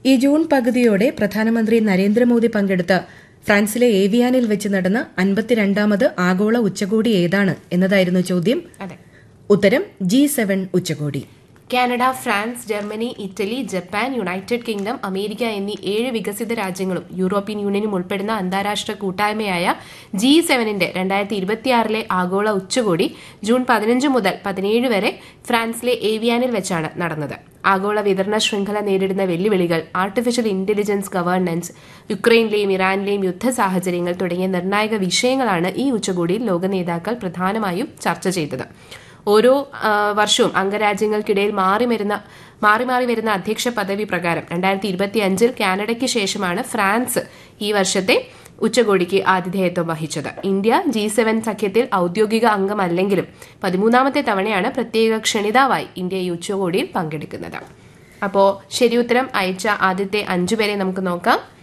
ഈ ജൂൺ പകുതിയോടെ പ്രധാനമന്ത്രി നരേന്ദ്രമോദി പങ്കെടുത്ത ഫ്രാൻസിലെ ഏവിയാനിൽ വെച്ച് നടന്ന അൻപത്തിരണ്ടാമത് ആഗോള ഉച്ചകോടി ഏതാണ് എന്നതായിരുന്നു ചോദ്യം അതെ ഉത്തരം ജി സെവൻ ഉച്ചകോടി Canada France Germany Italy Japan United Kingdom America എന്നീ ഏഴ് വികസിത രാജ്യങ്ങളും യൂറോപ്യൻ യൂണിയനും ഉൾപ്പെടുന്ന അന്താരാഷ്ട്ര കൂട്ടായ്മയായ ജി സെവനിന്റെ രണ്ടായിരത്തി ഇരുപത്തിയാറിലെ ആഗോള ഉച്ചകോടി ജൂൺ പതിനഞ്ച് മുതൽ പതിനേഴ് വരെ ഫ്രാൻസിലെ ഏവിയാനിൽ വെച്ചാണ് നടന്നത് ആഗോള വിതരണ ശൃംഖല നേരിടുന്ന വെല്ലുവിളികൾ ആർട്ടിഫിഷ്യൽ ഇന്റലിജൻസ് ഗവേണൻസ് യുക്രൈനിലെയും ഇറാനിലെയും യുദ്ധ സാഹചര്യങ്ങൾ തുടങ്ങിയ നിർണായക വിഷയങ്ങളാണ് ഈ ഉച്ചകോടിയിൽ ലോക നേതാക്കൾ പ്രധാനമായും ചർച്ച ചെയ്തത് ഓരോ ആ, വർഷവും അംഗരാജ്യങ്ങൾക്കിടയിൽ മാറി വരുന്ന മാറി മാറി വരുന്ന അധ്യക്ഷ പദവി പ്രകാരം രണ്ടായിരത്തി ഇരുപത്തി അഞ്ചിൽ കാനഡയ്ക്ക് ശേഷമാണ് ഫ്രാൻസ് ഈ വർഷത്തെ ഉച്ചകോടിക്ക് ആതിഥേയത്വം വഹിച്ചത് ഇന്ത്യ ജി സെവൻ സഖ്യത്തിൽ ഔദ്യോഗിക അംഗമല്ലെങ്കിലും പതിമൂന്നാമത്തെ തവണയാണ് പ്രത്യേക ക്ഷണിതാവായി ഇന്ത്യ ഈ ഉച്ചകോടിയിൽ പങ്കെടുക്കുന്നത് അപ്പോൾ ശരി ഉത്തരം അയച്ച ആദ്യത്തെ അഞ്ചുപേരെ നമുക്ക് നോക്കാം